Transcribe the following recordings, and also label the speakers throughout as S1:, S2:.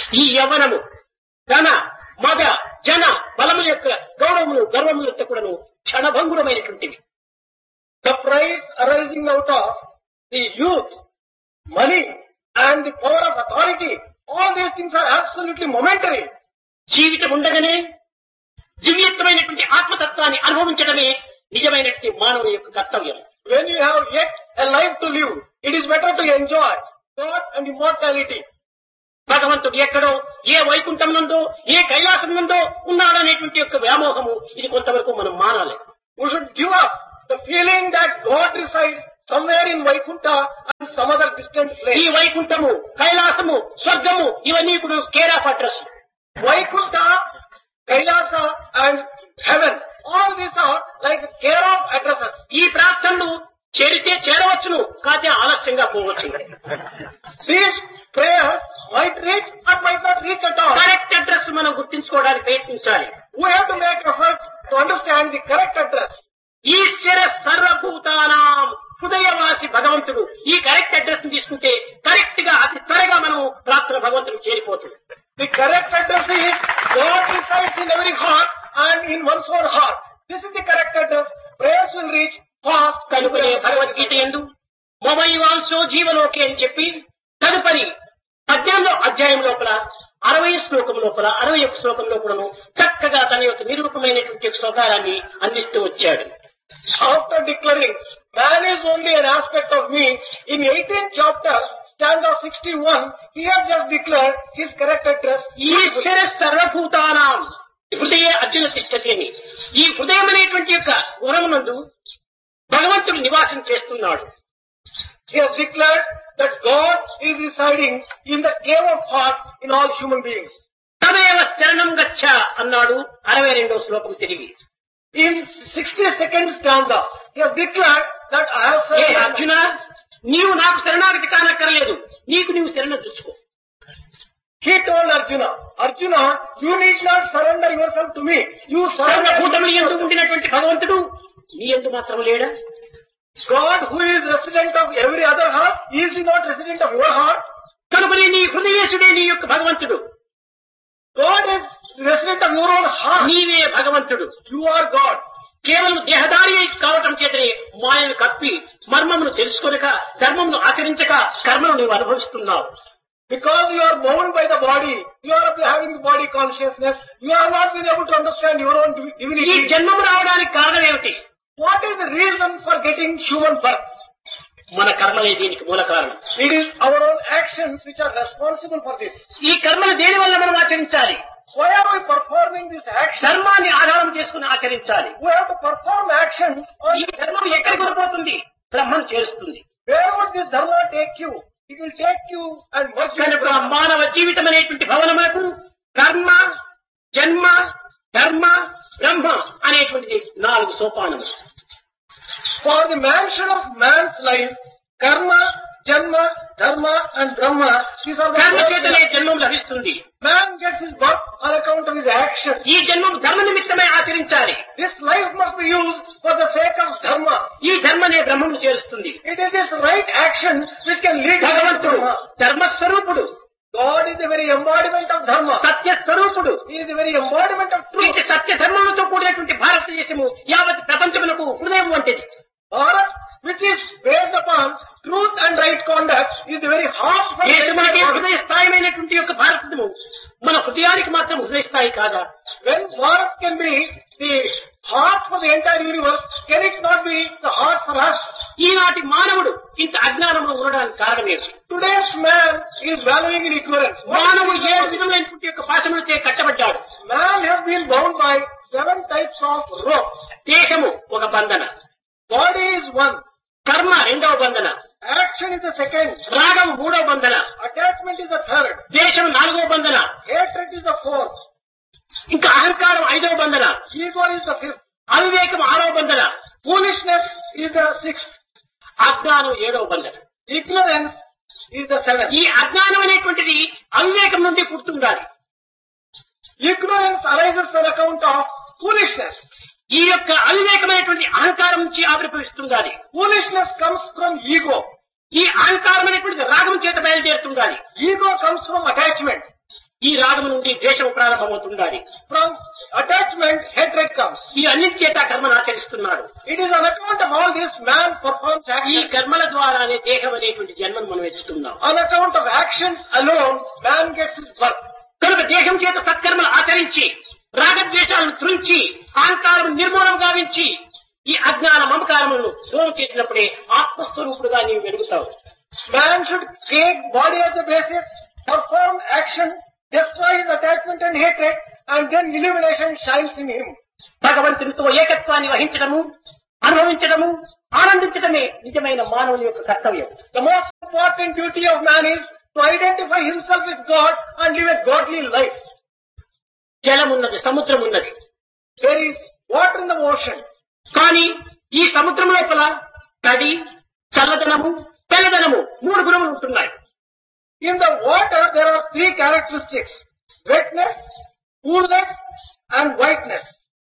S1: ఈ యవ్వనము ధన మద జన బలముల యొక్క గౌరవములు గర్వముల యొక్క కూడాను క్షణభంగురమైనటువంటివి
S2: The pride arising out of the youth, money, and the power of authority, all these things are absolutely momentary.
S1: జీవితం ఉండగానే దివ్యత్వమైనటువంటి ఆత్మతత్వాన్ని అనుభవించడమే నిజమైనటువంటి మానవుని యొక్క కర్తవ్యం
S2: When you have yet a life to live, it is better to enjoy God and immortality.
S1: భగవంతుడు ఎక్కడో ఏ వైకుంఠం నందో ఏ కైలాసం నందో ఉన్నాడనేటువంటి యొక్క వ్యామోహము ఇది కొంతవరకు మనం మానాలి
S2: We should give up the feeling that God resides somewhere in Vaikuntha and some other distant
S1: ఈ
S2: place.
S1: వైకుంఠము కైలాసము స్వర్గము ఇవన్నీ ఇప్పుడు care of address
S2: Vaikuntha, Kailasa and heaven, all these are like care of addresses.
S1: ఈ ప్రార్థనలు చేరితే చేరవచ్చును కాతే ఆలస్యంగా పోవచ్చు
S2: These prayers might reach or might not reach at all.
S1: Correct address మనం గుర్తించుకోవడానికి ప్రయత్నించాలి
S2: We have to make effort to understand the correct address.
S1: ఈశ్వర సర్వభూతానాం హృదయవాసి భగవంతుడు ఈ కరెక్ట్ అడ్రస్ ని తీసుకుంటే కరెక్ట్ గా అతి త్వరగా మనం ప్రార్థన భగవంతుడు చేరిపోతుంది
S2: The correct address is God resides in every heart and in one's own heart. This is the correct address. Prayers will reach fast.
S1: కనుకనే భగవద్గీత ఎందు మమైవాంశో జీవలోకి అని చెప్పి తదుపరి పద్దెనిమిదో అధ్యాయం లోపల అరవై శ్లోకం లోపల అరవై ఒక్క శ్లోకం లోపలను చక్కగా తన యొక్క నిరూపమైనటువంటి శ్లోకారాన్ని అందిస్తూ వచ్చాడు
S2: After declaring, man is only an aspect of me, in 18th chapter, stanza 61, he has just declared his correct address.
S1: ఈశ్వర సర్వభూతానాం హృదయ అర్జున తిష్టతి అని ఈ హృదయం అనేటువంటి యొక్క గుణమునందు భగవంతుడు నివాసం చేస్తున్నాడు
S2: He has declared that God is residing in the cave of heart in all human beings.
S1: తమేవ శరణం గచ్చ అన్నాడు అరవై రెండో శ్లోకం తిరిగి
S2: In 62nd stanza, he has declared that I have
S1: A
S2: said,
S1: Arjuna నీవు నాకు శరణాగతి కానక్కర్లేదు నీకు నీవు శరణ చూసుకో
S2: he told Arjuna, Arjuna, you need not surrender yourself to me. You surrender
S1: సర్వభూతములు ఎందు
S2: yourself.
S1: ఉండినటువంటి భగవంతుడు నీ ఎందు మాత్రం లేడా
S2: God who is resident of every other heart, is he not resident of your heart?
S1: కనుకనే నీ హృదయేశుడే నీ యొక్క భగవంతుడు
S2: God is resident of your own heart.
S1: నీవే భగవంతుడు
S2: You are God.
S1: కేవలం దేహదారి అయి కావటం చేతనే మాయను కప్పి మర్మమును తెలుసుకొనక ధర్మమును ఆచరించక కర్మను నీవు అనుభవిస్తున్నావు
S2: Because you are bound by the body, you are having the body consciousness, you are not been able to understand your own divi-
S1: ఈ
S2: divinity.
S1: జన్మము రావడానికి కారణం ఏమిటి
S2: What is the reason for getting human birth?
S1: మన కర్మలే దీనికి మూల కారణం
S2: It is our own actions which are responsible for this.
S1: ఈ కర్మలు దేని వల్ల మనం ఆచరించాలి
S2: Why are we performing this action?
S1: ధర్మాన్ని ఆధారం చేసుకుని ఆచరించాలి
S2: We have to perform action
S1: ఈ
S2: on
S1: ధర్మం ఎక్కడికి కొనిపోతుంది బ్రహ్మను చేరుస్తుంది
S2: where would this dharma take you? It will take you and merge you.
S1: కనుక
S2: with
S1: మానవ జీవితం అనేటువంటి భవనములకు కర్మ జన్మ ధర్మ బ్రహ్మ అనేటువంటిది నాలుగు సోపానములు
S2: For the mansion of man's life, karma, janma, dharma and brahma, these are the
S1: కర్మ
S2: four
S1: చేతనే జన్మం లభిస్తుంది
S2: Man gets his birth on account of his action.
S1: ఈ జన్మం ధర్మ నిమిత్తమే ఆచరించాలి
S2: This life must be used for the sake of dharma.
S1: ఈ ధర్మనే బ్రహ్మను చేరుస్తుంది
S2: It is this right action which can lead to
S1: భగవంతుడు
S2: dharma.
S1: ధర్మస్వరూపుడు
S2: God is the very embodiment of dharma.
S1: సత్య స్వరూపుడు
S2: He is the very embodiment of truth.
S1: ఇటు సత్య ధర్మములతో కూడినటువంటి భారతదేశము యావత్ ప్రపంచమునకు హృదయం వంటిది
S2: Bharat, which is based upon truth and right conduct, is the very heart of the
S1: దేశమునకే
S2: entire world.
S1: హృదయ స్థాయిమైనటువంటి యొక్క భారతము మన హృదయానికి మాత్రం హృదయ స్థాయి కాదా
S2: When Bharat can be the heart for the entire universe, can it not be the heart for us?
S1: ఈనాటి మానవుడు ఇంత అజ్ఞానంలో ఉండడానికి కారణమేమి
S2: Today's man is valuing in ignorance.
S1: మానవుడు ఏడు విధములైనటువంటి యొక్క పాశములచే కట్టబడ్డాడు
S2: Man has been bound by seven types of ropes.
S1: దేహము ఒక బంధన
S2: Body is one.
S1: కర్మ రెండవ బంధన
S2: Action is the second.
S1: రాగం మూడవ బంధన
S2: Attachment is the third.
S1: దేశం నాలుగవ బంధన
S2: Hatred is the fourth.
S1: ఇంకా అహంకారం ఐదవ బంధన
S2: Ego is the fifth.
S1: అవివేకం ఆరవ బంధన
S2: Foolishness is the sixth.
S1: అజ్ఞానం ఏడవ బంధన
S2: Ignorance is the seventh.
S1: ఈ అజ్ఞానం అనేటువంటిది అవివేకం నుండి పుడుతుండాలి
S2: Ignorance arises on account of foolishness.
S1: ఈ యొక్క అవివేకమైనటువంటి అహంకారం నుంచి ఆవిర్భవిస్తుండాలి
S2: Foolishness comes from ego.
S1: ఈ అహంకారం అనేటువంటిది రాగం చేత బయలుదేరుతుండాలి
S2: Ego comes from attachment.
S1: ఈ రాగము నుండి ద్వేషం ప్రారంభమవుతుండాలి
S2: From attachment, hatred comes.
S1: ఈ అన్నిటి చేత కర్మను ఆచరిస్తున్నాడు
S2: It is on account of all this man performs
S1: ఈ
S2: action.
S1: కర్మల ద్వారానే దేహం అనేటువంటి జన్మను మనం ఎత్తుతున్నాం
S2: On account of actions alone, man gets his birth.
S1: కనుక దేహం చేత సత్కర్మలు ఆచరించి రాగద్వేషాలను త్రుంచి అహంకారం నిర్మూలం గావించి ఈ అజ్ఞాన మమకారములను దూరం చేసినప్పుడే ఆత్మస్వరూపుడుగా నీవు వెలుగుతావు
S2: Man should take body as the basis, perform action, destroy his attachment and hatred, and then illumination shines in him.
S1: భగవంతునితో ఏకత్వాన్ని వహించడము అనుభవించడము ఆనందించడమే నిజమైన మానవుని యొక్క కర్తవ్యం
S2: The most important duty of man is to identify himself with God and live a godly life.
S1: జలం ఉన్నది సముద్రం ఉన్నది
S2: There is water in the ocean.
S1: కానీ ఈ సముద్రం లోపల తడి చల్లదనము తెల్లదనము మూడు గుణములు ఉంటున్నాయి
S2: In the water, there are three characteristics. Wetness, coolness, and whiteness.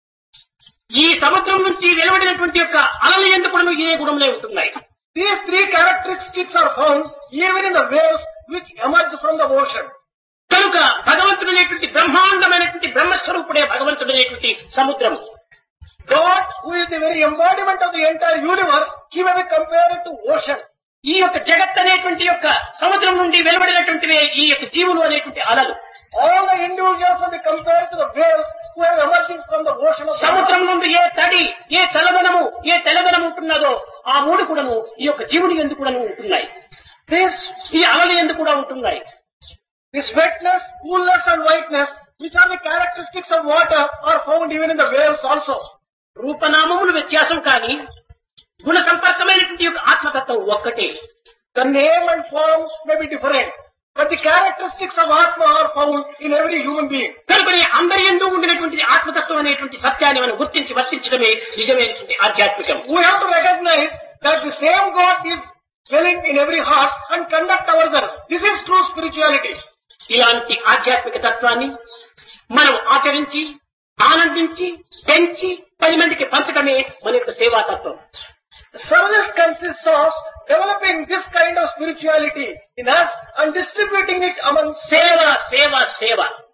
S1: ఈ సముద్రం నుంచి వెలువడినటువంటి యొక్క అలలు ఎందుకు ఏ గుణంలో ఉంటున్నాయి
S2: These three characteristics are found even in the waves which emerge from the ocean.
S1: కనుక భగవంతుడు అనేటువంటి బ్రహ్మాండమైనటువంటి బ్రహ్మస్వరూపుడే భగవంతుడు అనేటువంటి సముద్రం
S2: God, who is the very embodiment of the entire universe, he may be compared to ocean.
S1: ఈ యొక్క జగత్ అనేటువంటి యొక్క సముద్రం నుండి వెలువడినటువంటివే ఈ యొక్క జీవులు అనేటువంటి అలలు
S2: All the individuals will be compared to the waves who are emerging from the ocean of the
S1: సముద్రం నుండి ఏ తడి ఏ చల్లదనము ఏ తెల్లదనం ఉంటున్నదో ఆ మూడు కూడాను ఈ యొక్క జీవుని ఎందుకు కూడా ఉంటున్నాయి
S2: This,
S1: ఈ అలలు ఎందుకు కూడా ఉంటున్నాయి
S2: this wetness, coolness and whiteness, which are the characteristics of water, are found even in the waves also.
S1: రూపనామములు వ్యత్యాసం కానీ గుణ సంపర్కమైనటువంటి యొక్క ఆత్మతత్వం ఒక్కటే
S2: The name and form may be different, but the characteristics of Atma are found in every human being.
S1: కనుకనే అందరి ఎందు ఉండినటువంటి ఆత్మతత్వం అనేటువంటి సత్యాన్ని మనం గుర్తించి వర్తించడమే నిజమైనటువంటి ఆధ్యాత్మికం
S2: We have to recognize that the same God is dwelling in every heart and conduct ourselves. This is true spirituality.
S1: ఇలాంటి ఆధ్యాత్మిక తత్వాన్ని మనం ఆచరించి ఆనందించి పెంచి పది మందికి పంచడమే మన యొక్క సేవా తత్వం
S2: Service consists of developing this kind of spirituality in us and distributing it among
S1: సేవ సేవ సేవ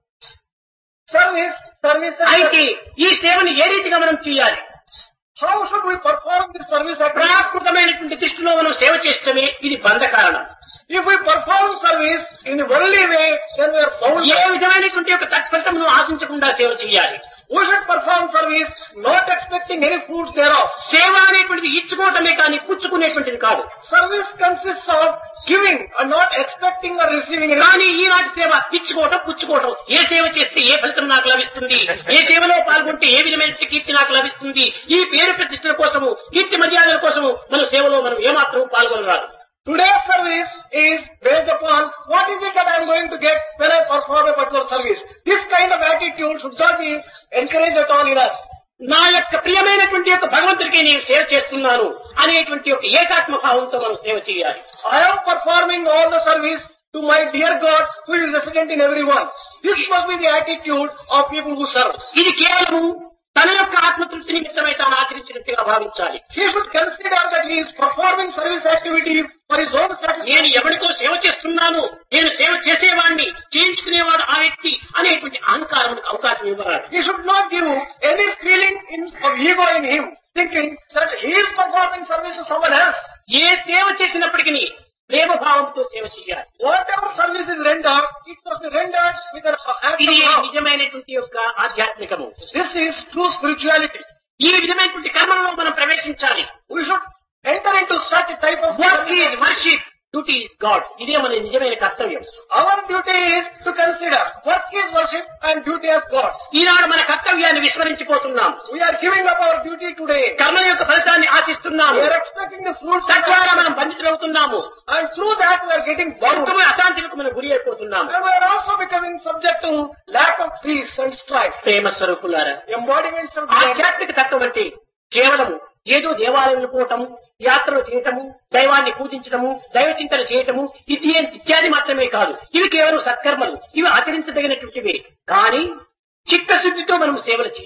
S2: service, service and
S1: అయితే ఈ సేవను ఏ రీతిగా మనం చేయాలి
S2: How should we perform this service activity?
S1: ప్రాకృతమైనటువంటి దృష్టిలో మనం సేవ చేస్తమే ఇది బంధ కారణం
S2: If we perform service in the worldly way, then we are bound.
S1: ఏ విధమైనటువంటి యొక్క తత్ఫలితం ఆశించకుండా సేవ చేయాలి
S2: We should perform service not expecting any fruits thereof.
S1: సేవ అనేటువంటిది ఇచ్చుకోవటమే కానీ పుచ్చుకునేటువంటిది కాదు
S2: Service consists of giving and not expecting or receiving anything.
S1: కానీ ఈనాటి సేవ ఇచ్చుకోవటం పుచ్చుకోవటం ఏ సేవ చేస్తే ఏ ఫలితం నాకు లభిస్తుంది ఏ సేవలో పాల్గొంటే ఏ విధమైన కీర్తి నాకు లభిస్తుంది ఈ పేరు ప్రతిష్టల కోసము కీర్తి మర్యాదల కోసము మన సేవలో మనం ఏమాత్రం పాల్గొనరాదు
S2: Today's service is based upon what is it that I am going to get when I perform a particular service. This kind of attitude should not be encouraged at all in us.
S1: నా యొక్క ప్రియమైనటువంటి యొక్క భగవంతుడికి నేను సేవ చేస్తున్నాను అనేటువంటి యొక్క ఏకాత్మ భావంతో మనం సేవ చేయాలి
S2: I am performing all the service to my dear God who is resident in everyone. This must be the attitude of people who serve.
S1: ఇది కేవలము తన యొక్క ఆత్మతృప్తి నిమిత్తమై తాను ఆచరించినట్టుగా భావించాలి
S2: He should consider that he is performing service activities for his own satisfaction.
S1: నేను ఎవరికో సేవ చేస్తున్నాను నేను సేవ చేసేవాడిని చేయించుకునేవాడు ఆ వ్యక్తి అనేటువంటి అహంకారములకు అవకాశం ఇవ్వరాదు
S2: He should not give any feeling in, of ego in him, thinking that he is performing service to someone else.
S1: ఏ సేవ చేసినప్పటికీ ప్రేమ భావంతో సేవ చేయాలి
S2: Whatever service is rendered, it must be rendered with an act
S1: ఇది
S2: of love.
S1: నిజమైనటువంటి యొక్క ఆధ్యాత్మికము
S2: This is true spirituality.
S1: ఈ విధమైనటువంటి కర్మలో మనం ప్రవేశించాలి
S2: We should enter into such a type of
S1: work
S2: service.
S1: Is worship duty is God ఇదే మన నిజమైన కర్తవ్యం
S2: Our duty is to consider work is worship and duty as God.
S1: ఈనాడు మన కర్తవ్యాన్ని విస్మరించిపోతున్నాం
S2: We are giving up our duty today.
S1: కర్మ యొక్క ఫలితాన్ని ఆశిస్తున్నాము
S2: We are expecting the fruits of
S1: తద్వారా
S2: our
S1: మనం బంధితులవుతున్నాము
S2: and through that we are getting bound.
S1: భక్తులు అశాంతికి మనం గురి అయిపోతున్నాము
S2: And we are also becoming subject to lack of peace and strife.
S1: ప్రేమ స్వరూపులారా
S2: Embodiments of God.
S1: ఆధ్యాత్మిక తత్వం అంటే కేవలము ఏదో దేవాలయంలో పోవటము యాత్రలు చేయటము దైవాన్ని పూజించటము దైవ చింతన చేయటము ఇది ఇత్యాది మాత్రమే కాదు ఇవి కేవలం సత్కర్మలు ఇవి ఆచరించదగినటువంటివి కానీ చిత్తశుద్ధితో మనం సేవలు చేయాలి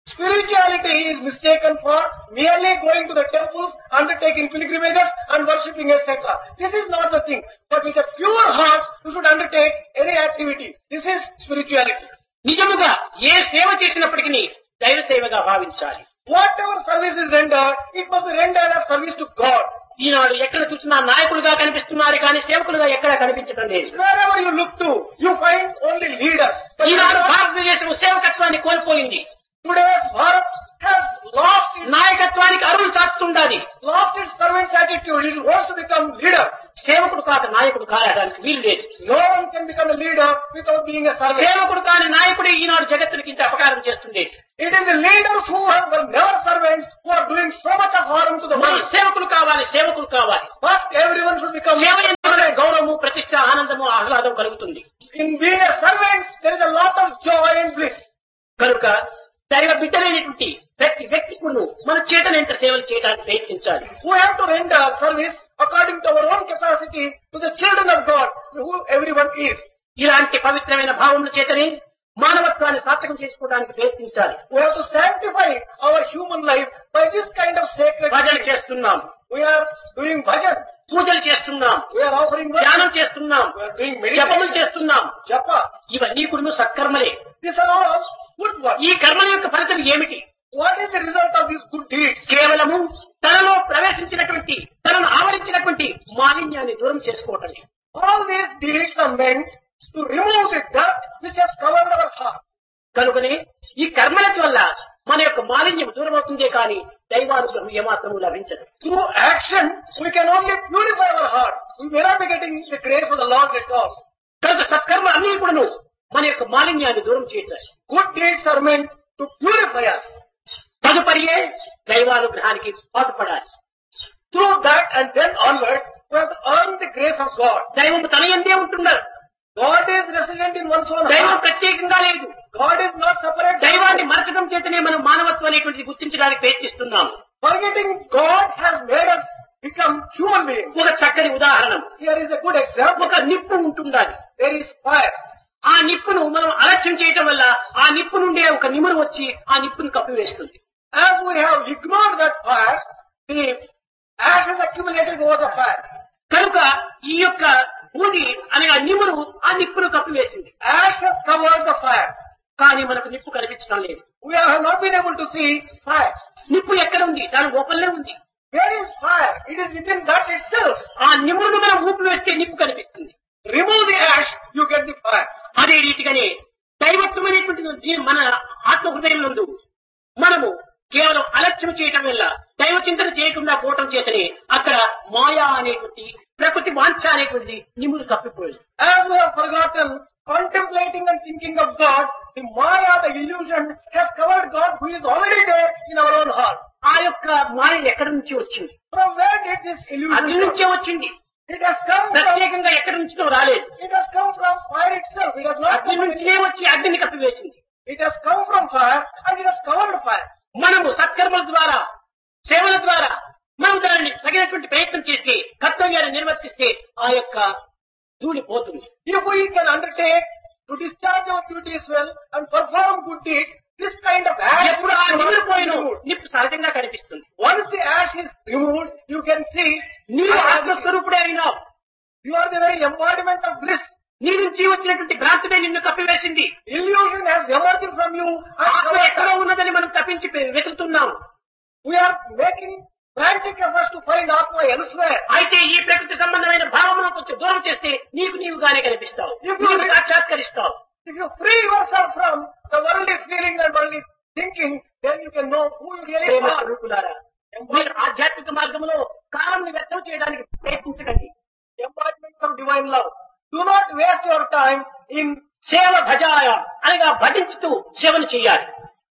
S2: Spirituality is mistaken for merely going to the temples, undertaking pilgrimages and worshipping etc. This is not the thing. But with a pure heart, you should undertake any activity. This is spirituality.
S1: నిజముగా ఏ సేవ చేసినప్పటికీ దైవ సేవగా భావించాలి
S2: Whatever service is rendered, it must be rendered as service to God.
S1: ఈనాడు ఎక్కడ చూసినా నాయకులుగా కనిపిస్తున్నారు కానీ సేవకులుగా ఎక్కడా కనిపించడం లేదు
S2: Wherever you look to, you find only leaders. But
S1: Eenadu
S2: you know,
S1: భారతదేశం సేవకత్వాన్ని కోల్పోయింది
S2: today's Bharat has lost its,
S1: నాయకత్వానికి అరువులు చాస్తుండాలి
S2: lost its servant's attitude. It wants to become leader.
S1: సేవకుడు కాక నాయకుడు కాయడానికి వీలు లేదు
S2: No one can become a leader without being a servant.
S1: సేవకుడు కాని నాయకుడే ఈనాడు జగత్తునికి ఇంత అపకారం చేస్తుంది
S2: It is the leaders who are were never servants who are doing so much of harm to the
S1: మనం
S2: world.
S1: సేవకులు కావాలి సేవకులు కావాలి
S2: First, everyone should become
S1: సేవ
S2: a
S1: ఎందుకు
S2: servant.
S1: గౌరవము ప్రతిష్ట ఆనందము ఆహ్లాదం కలుగుతుంది
S2: In being a servant, there is a lot of joy and bliss.
S1: కనుక దైవ బిడ్డలైనటువంటి ప్రతి వ్యక్తికును మన చేతనంత సేవలు చేయడానికి ప్రయత్నించాలి
S2: We have to render service according to our own capacity to the children of God, who everyone is.
S1: ఇలాంటి పవిత్రమైన భావముల చేతనే మానవత్వాన్ని సార్థకం చేసుకోవడానికి ప్రయత్నించాలి
S2: We have to sanctify our human life by this kind of sacred
S1: భజన
S2: activity.
S1: చేస్తున్నాం
S2: We are doing bhajan.
S1: పూజలు చేస్తున్నాం
S2: We are offering worship.
S1: ధ్యానం చేస్తున్నాం
S2: We are doing
S1: జపములు
S2: meditation.
S1: చేస్తున్నాం
S2: Japa.
S1: ఇవన్నీ కూడా సత్కర్మలే
S2: These are all good works.
S1: ఈ కర్మల యొక్క ఫలితం ఏమిటి
S2: What is the result of these good deeds?
S1: కేవలము తనలో ప్రవేశించినటువంటి తనను ఆవరించినటువంటి మాలిన్యాన్ని దూరం చేసుకోవటం
S2: All these deeds are meant to remove the dirt which has covered our heart.
S1: కనుకనే ఈ కర్మల వల్ల మన యొక్క మాలిన్యం దూరం అవుతుందే కానీ దైవానుగ్రహం ఏమాత్రము లభించదు
S2: Through action, we can only purify our heart. We may not be getting the grace of the Lord at all.
S1: కనుక సత్కర్మ అన్ని కూడాను మన యొక్క మాలిన్యాన్ని దూరం చేయటాయి
S2: Good deeds are meant to purify us.
S1: తదుపరియే దైవానుగ్రహానికి పాటుపడాలి
S2: Through that and then onwards, we have to earn the grace of God.
S1: దైవం తన ఎందే ఉంటున్నారు
S2: God is resident in one's own
S1: దైవం
S2: heart.
S1: ప్రత్యేకంగా లేదు
S2: God is not separate.
S1: దైవాన్ని మరచడం చేతనే మనం మానవత్వం అనేటువంటిది గుర్తించడానికి ప్రయత్నిస్తున్నాం
S2: Forgetting God has made us become human beings.
S1: ఒక చక్కని ఉదాహరణ
S2: Here is a good example.
S1: ఒక నిప్పు ఉంటుండాలి
S2: There is fire.
S1: ఆ నిప్పును మనం అలక్ష్యం చేయటం వల్ల ఆ నిప్పు నుండే ఒక నిమురు వచ్చి ఆ నిప్పును కప్పివేస్తుంది
S2: As we have ignored that fire, the ash has accumulated over the fire.
S1: కనుక ఈ యొక్క బూది అనే ఆ నిమురు ఆ నిప్పును కప్పివేసింది
S2: Ash has covered the fire.
S1: కానీ మనకు నిప్పు కనిపించడం లేదు
S2: We have not been able to see fire.
S1: నిప్పు ఎక్కడ ఉంది దాని లోపలనే ఉంది
S2: Where is fire? It is within that itself.
S1: ఆ నిమురును మనం ఊపి వేస్తే నిప్పు కనిపిస్తుంది
S2: Remove the ash, you get the fire.
S1: అదే రీతిగానే దైవత్వమైనటువంటి దీని మన ఆత్మ హృదయం నందు మనము కేవలం అలక్ష్యం చేయటం వల్ల దైవ చింతన చేయకుండా పోవటం చేతనే అక్కడ మాయా అనేటువంటి ప్రకృతి వాంఛ అనేటువంటిది నిమురు కప్పిపోయింది
S2: As we have forgotten contemplating and thinking of God, the Maya, the illusion, has covered God who is already there in our own heart.
S1: ఆ యొక్క మాయ ఎక్కడి నుంచి వచ్చింది
S2: From where did this
S1: అగ్ని
S2: illusion
S1: నుంచే
S2: come?
S1: వచ్చింది
S2: It has come from,
S1: ప్రత్యేకంగా ఎక్కడి నుంచో రాలేదు
S2: it has come from fire itself. It has not
S1: అగ్ని
S2: come
S1: నుంచే వచ్చి అగ్నిని కప్పివేసింది
S2: It has come from fire and it has covered fire.
S1: మనము సత్కర్మల ద్వారా సేవల ద్వారా మనం దానిని తగినటువంటి ప్రయత్నం చేస్తే కర్తవ్యాన్ని నిర్వర్తిస్తే ఆ యొక్క ధూళి పోతుంది
S2: If we can undertake to discharge our duties well and perform good deeds, this kind of ash
S1: ఎప్పుడు ఆ
S2: will
S1: నిమిరి
S2: not be
S1: పోయిన
S2: removed.
S1: నిప్పు సహజంగా కనిపిస్తుంది
S2: Once the ash is removed, you can see
S1: నీవు
S2: fire.
S1: ఆత్మస్వరూపుడే అయినావు
S2: you are the very embodiment of bliss.
S1: నీ నుంచి వచ్చినటువంటి భ్రాంతినే నిన్ను కప్పివేసింది
S2: Illusion has emerged from you and
S1: ఆత్మ
S2: covered
S1: ఎక్కడో
S2: up.
S1: ఉన్నదని మనం తప్పించి వెతుకుతున్నాం
S2: we are making frantic efforts to find Atma elsewhere.
S1: అయితే ఈ ప్రకృతి సంబంధమైన భావమును కొంచెం దూరం చేస్తే నీకు నీవుగానే కనిపిస్తావు నీవు సాక్షాత్కరిస్తావు
S2: If you free yourself from the worldly feeling and worldly thinking, then you can know who you really
S1: Prema
S2: are.
S1: స్వరూపులారా మీరు ఆధ్యాత్మిక మార్గంలో కాలం వ్యక్తం చేయడానికి ప్రయత్నించకండి
S2: Embodiments of divine love. Do not waste your time in
S1: సేవ భజాయ అనగా భజించుతూ సేవను చేయాలి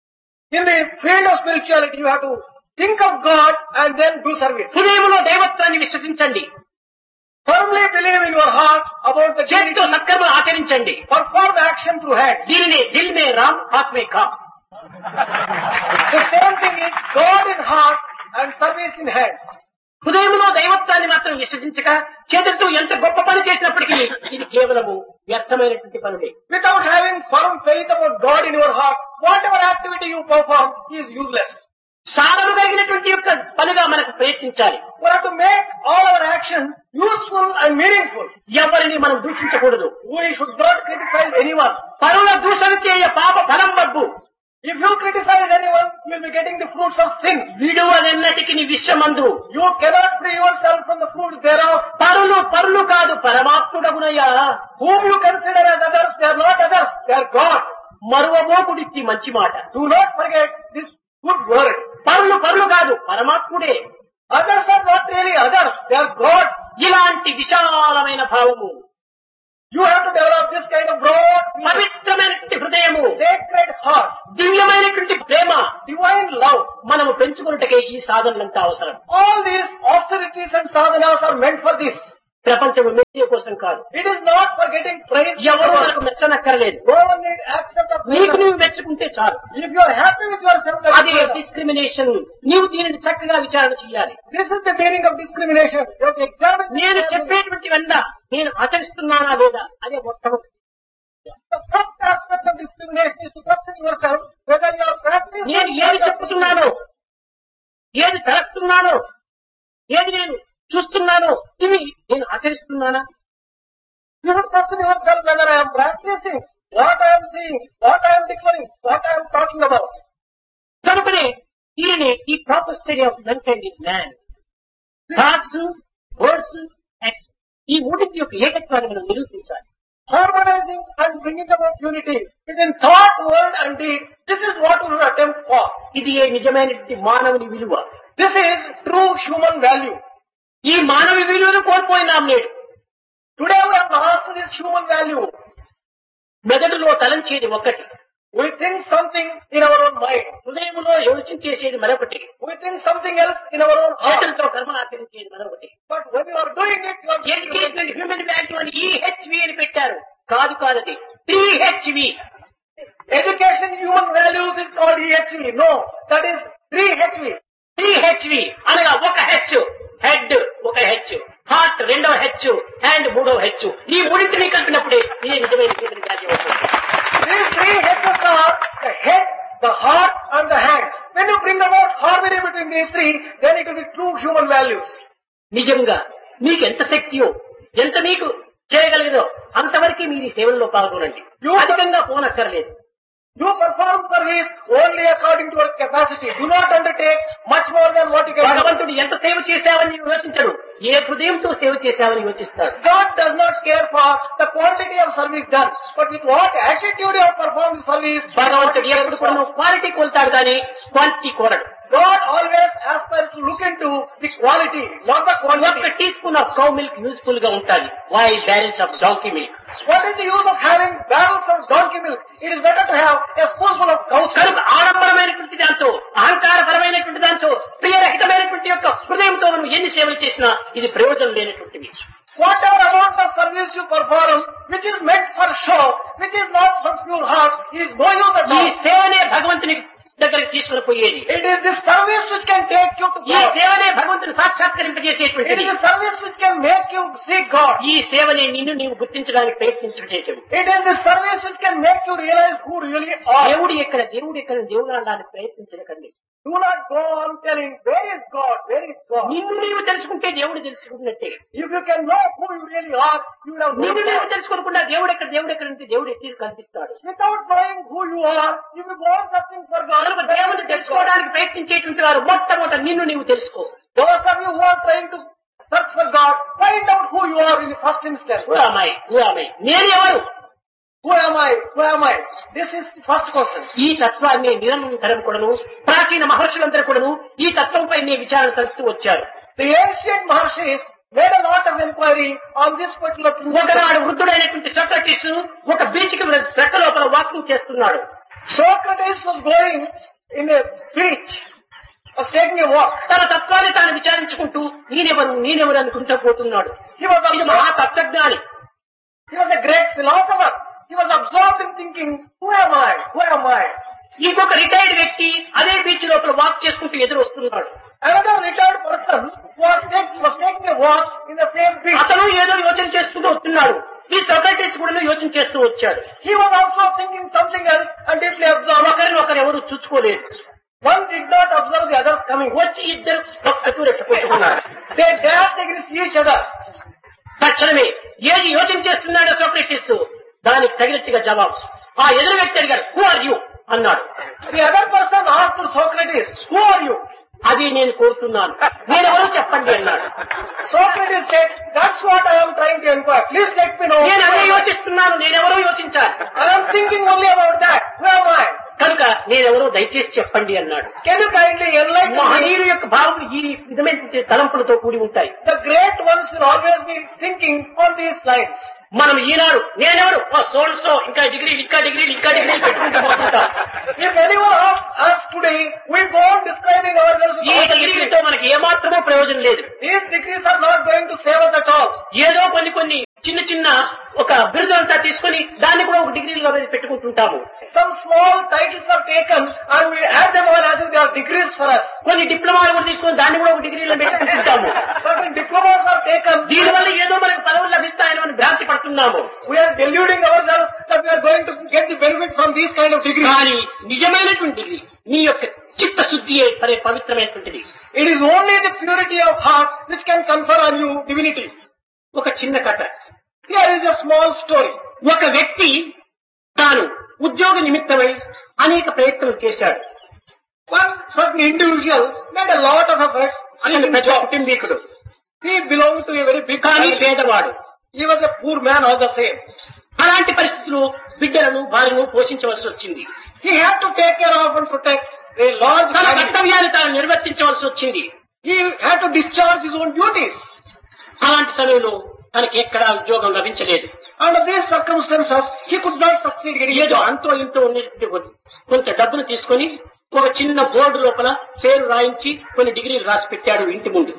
S2: in the field of spirituality. You have to think of God and then do service.
S1: హృదయంలో దైవత్వాన్ని విశ్వసించండి
S2: Firmly believe in your heart about the
S1: చేతితో
S2: divinity.
S1: సత్కర్మ ఆచరించండి
S2: Perform action through hands.
S1: దీనిని దిల్ మే రామ్ హాత్ మే కామ్
S2: The same thing is God in heart and service in hands.
S1: హృదయంలో దైవత్వాన్ని మాత్రం విశ్వసించక చేతులతో ఎంత గొప్ప పని చేసినప్పటికీ ఇది కేవలము వ్యర్థమైనటువంటి పనులే
S2: Without having firm faith about God in your heart, whatever activity you perform is useless.
S1: సాధన కలిగినటువంటి యొక్క పనిగా మనకు ప్రయత్నించాలి
S2: We have to make all our actions useful and meaningful.
S1: ఎవరిని మనం దూషించకూడదు
S2: We should not criticize anyone.
S1: పరుల దూషణ చేయ పాప ఫలం వద్దు
S2: If you criticize anyone, you will be getting the fruits of sin.
S1: విడువదెన్నటికి నీ విశ్వమందు
S2: You cannot free yourself from the fruits thereof.
S1: పరులు పరులు కాదు పరమాత్ముడగునయ్యా
S2: Whom you consider as others, they are not others, they are God.
S1: మరువబోకుడిచ్చి మంచి మాట
S2: Do not forget this good word.
S1: పరులు పరులు కాదు పరమాత్ముడే
S2: Others are not really others, they are God.
S1: ఇలాంటి విశాలమైన భావము
S2: You have to develop this kind of broad,
S1: పవిత్రమైనటువంటి హృదయము
S2: sacred heart,
S1: దివ్యమైనటువంటి ప్రేమ
S2: divine love.
S1: మనము పెంచుకున్నట్టుకే ఈ సాధనలంతా అవసరం
S2: All these austerities and sadhanas are meant for this.
S1: ప్రపంచము మెచ్చే కోసం కాదు
S2: It is not for getting praise.
S1: ఎవరు మనకు మెచ్చనక్కర్లేదు
S2: No one need accept of
S1: నీకు
S2: praise.
S1: నీవు మెచ్చుకుంటే చాలు
S2: If you are happy with yourself, that
S1: అది
S2: is enough.
S1: డిస్క్రిమినేషన్ నీవు దీనిని చక్కగా విచారణ చేయాలి
S2: this is the meaning of discrimination. You have to examine this
S1: నేను
S2: carefully.
S1: చెప్పేటువంటి వెంట నేను ఆచరిస్తున్నానా లేదా అదే మొట్టమొదటి
S2: The first aspect of discrimination is to question yourself whether you are practicing.
S1: నేను ఏది చెప్పుతున్నానో ఏది తలస్తున్నానో ఏది నేను చూస్తున్నానో ఇవి నేను ఆచరిస్తున్నానా
S2: You should question yourself whether I am practicing what I am seeing, what I am declaring, what I am talking about.
S1: కనుకనే దీనిని ఈ proper study of maintain in man thoughts words act ఈ మూడింటి యొక్క ఏకత్వాన్ని మనం నిరూపించాలి
S2: Harmonizing and bringing about unity is in thought, word and deed. This is what we will attempt for.
S1: ఇది ఏ నిజమైనటువంటి మానవుని విలువ
S2: This is true human value.
S1: ఈ మానవ విలువను కోల్పోయినాం నేడు
S2: Today we have lost this human value.
S1: మెదడులో తలంచేది ఒకటి
S2: We think something in our own mind.
S1: హృదయంలో యోచించేసేది మరొకటి
S2: We think something else in our own heart.
S1: చేతులతో కర్మలాచరించేది మరొకటి
S2: But when you are doing it, you are doing
S1: education
S2: it.
S1: Human value అని ఈహెచ్వి అని పెట్టారు కాదు కాదది త్రీహెచ్వి
S2: Education human values is called EHV. No, that is three HV.
S1: Three H V అనగా ఒక హెచ్ హెడ్ ఒక హెచ్ హార్ట్ రెండవ హెచ్ హ్యాండ్ మూడవ హెచ్ ఈ మూడింటిని కలిపినప్పుడే ఇది నిజమైన హ్యూమన్ వాల్యూ అవుతుంది
S2: These three H's are the head, the heart and the hand. When you bring about harmony between these three, then it will be true human values.
S1: నిజంగా మీకు ఎంత శక్తియో ఎంత మీకు చేయగలిగినో అంతవరకు మీరు ఈ సేవల్లో పాల్గొనండి అధికంగా పోనక్కర్లేదు
S2: You perform service only according to your capacity. Do not undertake much more than what you can do.
S1: భగవంతుడు ఎంత సేవ చేశావని యోచించడు ఏ హృదయంతో సేవ చేశావని యోచిస్తాడు
S2: God does not care for the quantity of service done, but with what attitude you have performed the service.
S1: భగవంతుడు ఎప్పుడు కూడా క్వాలిటీ కోల్తాడు కానీ క్వాంటిటీ కోరడు
S2: God always aspires to look into the quality, not the
S1: ఒక్క
S2: quantity.
S1: Tea spoon of cow milk useful గా ఉంటుంది why balance of donkey milk
S2: What is the use of having barrels of donkey milk? It is better to have a spoonful of cow's milk.
S1: కనుక ఆడంబరమైనటువంటి దాంతో అహంకారపరమైనటువంటి దాంతో ప్రియరహితమైనటువంటి యొక్క హృదయంతో మనం ఎన్ని సేవలు చేసినా ఇది ప్రయోజనం లేనటువంటివి
S2: Whatever amount of service you perform, which is meant for show, which is not from pure heart, is no use at
S1: ఈ
S2: all.
S1: సేవనే భగవంతుని దగ్గరికి తీసుకుని పోయేది
S2: It is this service which can take you to
S1: ఈ
S2: God.
S1: సేవనే భగవంతుని
S2: It
S1: సాక్షాత్కరింపజేసేటువంటిది
S2: is the service which can make you see God.
S1: ఈ సేవని నిన్ను నీవు గుర్తించడానికి ప్రయత్నించడం
S2: It is the service which can make you realize who really are.
S1: దేవుడు ఎక్కడ దేవుడు ఎక్కడ దేవుడు అనడానికి ప్రయత్నించకండి
S2: Do not go on telling, where is God? Where is God?
S1: నిన్ను నీవు తెలుసుకుంటే దేవుడు తెలుసుకున్నట్టే
S2: If you can know who you really are, you will have known
S1: నిన్ను నీవు
S2: God.
S1: తెలుసుకోకుండా దేవుడు ఎక్కడ దేవుడు ఎక్కడ అంటే దేవుడు ఎత్తి కనిపిస్తాడు
S2: Without knowing who you are, you will go on searching for God.
S1: కనుక దేవుని తెలుసుకోవడానికి ప్రయత్నించేటువంటి వారు మొట్టమొదట నిన్ను నీవు తెలుసుకో
S2: Those of you who are trying to search for God, find out who you are in the first instance.
S1: ఓ అమ్మాయి ఓ అమ్మాయి నేను ఎవరు
S2: Who am I? Who am I? This is the first question.
S1: ఈ తత్వాన్ని నిరంతరం కూడాను ప్రాచీన మహర్షులందరూ కూడాను ఈ తత్వంపై నే విచారణ సరుస్తూ వచ్చారు
S2: The ancient Maharshis made a lot of inquiry on this particular
S1: ఒకనాడు
S2: principle.
S1: వృద్ధుడైనటువంటి సక్రటిస్ ఒక బీచ్ కి ట్రక్ లోపల వాకింగ్ చేస్తున్నాడు
S2: Socrates was going in a beach, was taking a walk.
S1: తన తత్వాన్ని తాను విచారించుకుంటూ నేనెవరు నేనెవరు అనుకుంటూ పోతున్నాడు
S2: He was
S1: ఇది మహా
S2: absorbed.
S1: తత్వజ్ఞాని
S2: He was a great philosopher. He was absorbed in thinking, who am I? Who am I?
S1: ఇంకొక రిటైర్డ్ వ్యక్తి అదే బీచ్ లోపల వాక్ చేసుకుంటూ ఎదురు వస్తున్నాడు
S2: Another retired person was, take, was taking a walk in the same beach.
S1: అతను ఏదో యోచన చేసుకుంటూ వస్తున్నాడు ఈ సొసైటీస్ కూడా యోచన చేస్తూ వచ్చాడు
S2: He was also thinking something else and deeply observed.
S1: ఒకరిని ఒకరు ఎవరు చూసుకోలేదు
S2: One did not observe the others coming.
S1: వచ్చి ఇద్దరు ఒక్కటూ రెట్టుకుంటున్నారు
S2: They dashed against each other.
S1: తక్షణమే ఏది యోచన చేస్తున్నాడో సోక్రటిస్ దానికి తగినట్టుగా జవాబు ఆ ఎదురు వ్యక్తి అడిగాడు హూ ఆర్ యూ అన్నాడు
S2: The other person asked Socrates, Who are you?
S1: అది నేను కోరుతున్నాను నేనెవరో చెప్పండి అన్నాడు
S2: Socrates said, That's what I am trying to inquire. Please let me know.
S1: నేను అదే యోచిస్తున్నాను నేనెవరో యోచించాలి
S2: I am thinking only about that. Who am I?
S1: కనుక నేనెవరో దయచేసి చెప్పండి అన్నాడు
S2: Can you kindly enlighten me?
S1: మహనీయుల యొక్క భావం ఈ విధమైన తలంపులతో కూడి ఉంటాయి
S2: The great ones will always be thinking on these lines.
S1: మనం ఈనాడు నేనెవరు సోల్సో ఇంకా డిగ్రీలు ఇంకా డిగ్రీలు ఇంకా డిగ్రీలు పెట్టుకుంటూ పోతుంటాం
S2: If anyone asks us today, we go on describing ourselves with
S1: ఈ
S2: all the
S1: డిగ్రీలతో
S2: degrees.
S1: మనకి ఏమాత్రమో ప్రయోజనం లేదు
S2: These degrees are not going to save us at all.
S1: ఏదో కొన్ని కొన్ని చిన్న చిన్న ఒక బిరుదంతా తీసుకొని దాన్ని కూడా ఒక డిగ్రీలుగా మేము పెట్టుకుంటుంటాము
S2: Some small titles are taken and we add them on as if they are degrees for us.
S1: కొన్ని డిప్లొమాలు కూడా తీసుకొని దాన్ని కూడా ఒక డిగ్రీలో పెట్టుకుంటుంటాము
S2: Certain diplomas are taken.
S1: దీనివల్ల ఏదో మనకు పదవులు లభిస్తాయని మనం భ్రాంతి పడుతున్నాము
S2: We are deluding ourselves that we are going to get the benefit from these kind of degrees.
S1: కానీ నిజమైనటువంటి డిగ్రీ నీ యొక్క చిత్తశుద్ధియే పరే పవిత్రమైనటువంటిది
S2: It is only the purity of heart which can confer on you divinity.
S1: ఒక చిన్న కథ
S2: Here is a small story.
S1: ఒక వ్యక్తి తాను ఉద్యోగ నిమిత్తమై అనేక ప్రయత్నాలు చేశాడు
S2: One certain individual made a lot of efforts
S1: అతను
S2: seeking
S1: పెద్ద
S2: job.
S1: కుటుంబీకుడు
S2: He belonged to a very big
S1: కానీ
S2: family.
S1: పేదవాడు
S2: He was a poor man all the same.
S1: అలాంటి పరిస్థితులు బిడ్డలను భార్యను పోషించవలసి వచ్చింది
S2: He had to take care of and protect a large
S1: తన
S2: family.
S1: కర్తవ్యాన్ని తాను నిర్వర్తించవలసి వచ్చింది
S2: He had to discharge his own duties.
S1: అలాంటి సమయంలో తనకి ఎక్కడా ఉద్యోగం లభించలేదు
S2: Under these circumstances, he could not succeed getting a
S1: ఏదో
S2: job.
S1: అంతో ఇంతో ఉన్నటువంటి కొంత డబ్బును తీసుకొని ఒక చిన్న బోర్డు లోపల పేరు రాయించి కొన్ని డిగ్రీలు రాసి పెట్టాడు ఇంటి ముందు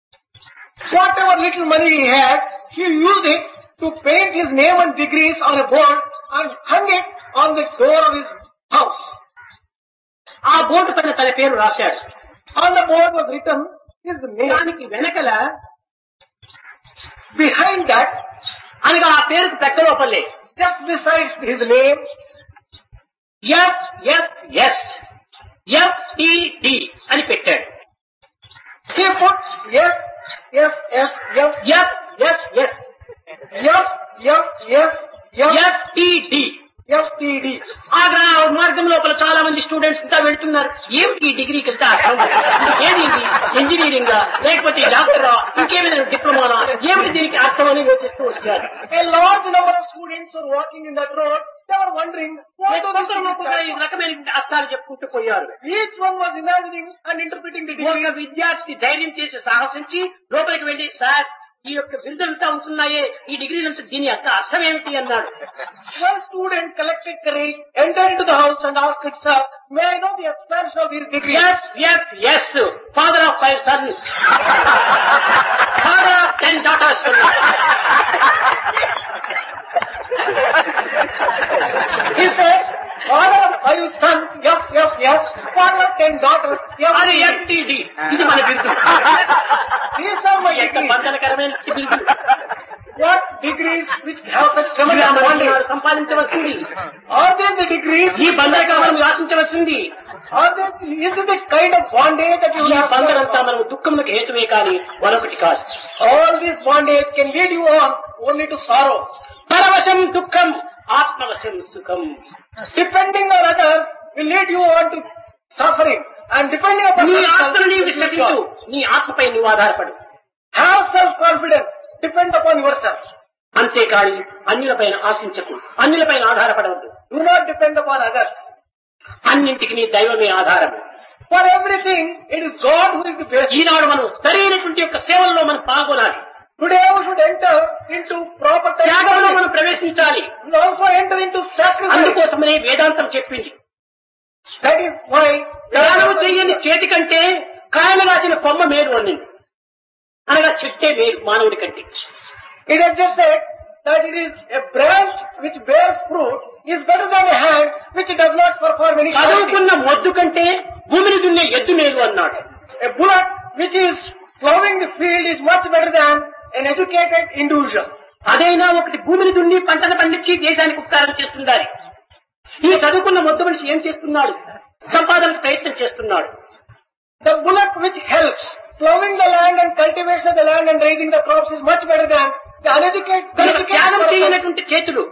S2: Whatever little money he had, he used it to paint his name and degrees on a board and hung it on the door of his house.
S1: ఆ బోర్డు పైన తన పేరు రాశాడు
S2: On the board was written his name.
S1: దానికి వెనకల
S2: Behind that,
S1: అనగా ఆ పేరుకు పెద్ద లోపలే
S2: just beside his name,
S1: F F S FTD అని పెట్టాడు
S2: he put S, S, S, F,
S1: F F S
S2: F, F, S, F,
S1: FTD
S2: FTD.
S1: ఆ గ్రా- మార్గం లోపల చాలా మంది స్టూడెంట్స్ ఇంకా వెళ్తున్నారు ఏమిటి ఈ డిగ్రీకి వెళ్తే అర్థం ఏది ఇది ఇంజనీరింగ్ లేకపోతే డాక్టరా ఇంకేమైనా డిప్లొమానా ఏమిటి దీనికి అర్థం అని యోచిస్తూ వచ్చారు
S2: A large number of students were walking in that road. They were wondering what do these
S1: ఒక్కొక్కరు ఒక్కొక్క ఈ
S2: things
S1: రకమైన అర్థాలు చెప్పుకుంటూ పోయారు
S2: stand? Each one was imagining and interpreting the
S1: ఒక
S2: degrees.
S1: విద్యార్థి ధైర్యం చేసి సాహసించి లోపలికి వెళ్ళి సార్ ఈ యొక్క బిరుదులంతా ఉంటున్నాయే ఈ డిగ్రీలంతా దీని యొక్క అర్థం ఏమిటి అన్నాడు
S2: One student collected courage, entered into the house and asked it, sir, may I know the expansion of these degrees?
S1: S S S father of five sons father of ten daughters
S2: He said, father of five sons, yes, yes, yes, father of ten daughters, yes,
S1: అది
S2: yes.
S1: FTD ఇది మన బిరుదు
S2: These are my
S1: ఎంత
S2: degrees.
S1: బంధనకరమైన బిరుదు
S2: What degrees which have such tremendous
S1: శ్రీరాముడు
S2: bondage?
S1: సంపాదించవలసింది
S2: Are they the degrees?
S1: ఈ బంధనగా మనం ఆశించవలసింది
S2: Are they, is it the kind of bondage that you
S1: ఈ
S2: will have?
S1: బంధనంతా మనం దుఃఖములకు హేతువే కానీ మరొకటి కాదు
S2: All this bondage can lead you on only to sorrow.
S1: పరవశం దుఃఖం ఆత్మవశం సుఖం
S2: Depending on others will lead you on to suffering. And depending upon
S1: నీ
S2: yourself,
S1: ఆత్మను నీవు
S2: will lead you
S1: విశ్వసించు
S2: on.
S1: నీ ఆత్మపై నువ్వు ఆధారపడు
S2: Have self-confidence. Depend upon yourself.
S1: అంతేకాని అన్యులపైన ఆశించకు అన్యులపైన ఆధారపడవద్దు
S2: Do not depend upon others.
S1: అన్నింటికి నీ దైవమే ఆధారము
S2: For everything, it is God who is the best.
S1: ఈనాడు మనం సరైనటువంటి యొక్క సేవల్లో మనం పాల్గొనాలి
S2: Today we should enter into proper
S1: త్యాగంలో
S2: time.
S1: మనం ప్రవేశించాలి
S2: We also enter into sacrifice.
S1: అందుకోసమనే వేదాంతం చెప్పింది
S2: That is why
S1: దానము చెయ్యని చేతి కంటే కాయలు కాచిన కొమ్మ మేలు అని అనగా చెట్టే మేలు మానవుడి కంటే
S2: it has just said that it is a branch which bears fruit is better than a hand which does not perform any quality.
S1: చదువుకున్న మొద్దు కంటే భూమిని దున్నే ఎద్దు మేలు అన్నాడు
S2: A bullock which is plowing the field is much better than an educated individual.
S1: అదైనా ఒకటి భూమిని దున్ని పంటను పండించి దేశానికి ఉపకారం చేస్తుండాలి ఈ చదువుకున్న మొద్దు మనిషి ఏం చేస్తున్నాడు సంపాదనకు ప్రయత్నం చేస్తున్నాడు
S2: The bullock which helps plowing the land and cultivates the land and raising the crops is much better than the uneducated,
S1: కనుక త్యాగం
S2: uneducated person.
S1: చేయనటువంటి చేతులు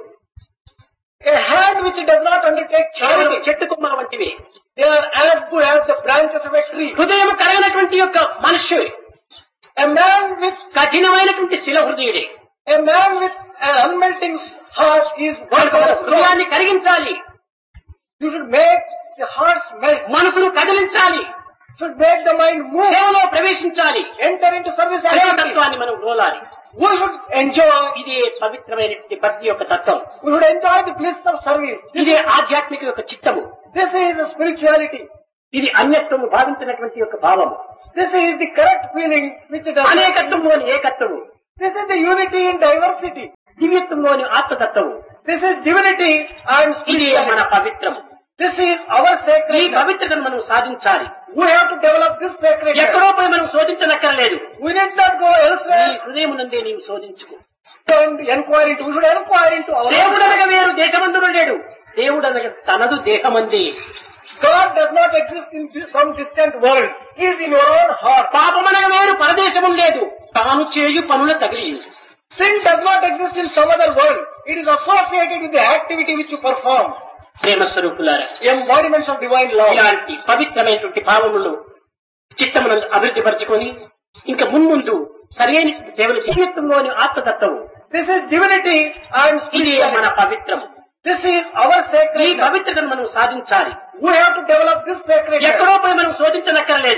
S2: A hand which does not undertake
S1: కేవలం
S2: charity.
S1: చెట్టు కొమ్మల వంటివి
S2: They are as good as the branches of a tree.
S1: హృదయం కరగనటువంటి యొక్క మనిషి
S2: A man with
S1: కఠినమైనటువంటి శిల హృదయుడే
S2: a man with an unmelting heart is one
S1: కనుక
S2: of the
S1: హృదయాన్ని కరిగించాలి
S2: You should make the hearts melt.
S1: మనసును కదిలించాలి
S2: Should make the mind move.
S1: సేవలో ప్రవేశించాలి
S2: Enter into service activity.
S1: ప్రేమతత్వాన్ని మనం రోలాలి
S2: We should enjoy.
S1: ఇదే పవిత్రమైనటువంటి భక్తి యొక్క తత్వం
S2: We should enjoy the bliss of service.
S1: ఇదే ఆధ్యాత్మిక యొక్క చిత్తము
S2: This is the spirituality.
S1: ఇది అన్యత్వము భావించినటువంటి యొక్క భావము
S2: This is the correct feeling which does.
S1: అనేకత్వంలోని ఏకత్వము
S2: This is the unity in diversity.
S1: దివ్యత్వంలోని ఆత్మతత్వము
S2: This is divinity and
S1: ఇది మన
S2: spirituality.
S1: పవిత్రము
S2: This is our
S1: ఈ
S2: sacred.
S1: పవిత్రతను మనం సాధించాలి
S2: We have to develop this sacred.
S1: ఎక్కడో పోయి మనం శోధించనక్కర్లేదు
S2: We need not go
S1: నీ
S2: elsewhere
S1: హృదయం నుండే నీవు శోధించుకో
S2: and inquire into. We should inquire into our.
S1: దేవుడు అనగా వేరు దేశమందును లేడు దేవుడు అనగా తనదు దేహమంది
S2: God does not exist in some distant world. He is in your own heart.
S1: పాపమనగా వేరు పరదేశము లేదు తాను చేయు పనుల తగిలి
S2: Sin does not exist in some other world. It is associated with the activity which you perform.
S1: ప్రేమ స్వరూపులారా
S2: Embodiments of divine love.
S1: ఇలాంటి పవిత్రమైనటువంటి భావములు చిత్తమును అభివృద్ధి పరచుకొని ఇంకా మున్ముందు సరైన సేవలు జీవితంలోని ఆత్మతత్వము
S2: This is divinity and
S1: ఇది మన
S2: spirituality.
S1: పవిత్రము
S2: This is our
S1: ఈ
S2: sacred.
S1: పవిత్రతను మనం సాధించాలి
S2: We have to develop this sacred.
S1: ఎక్కడో పోయి మనం శోధించనక్కర్లేదు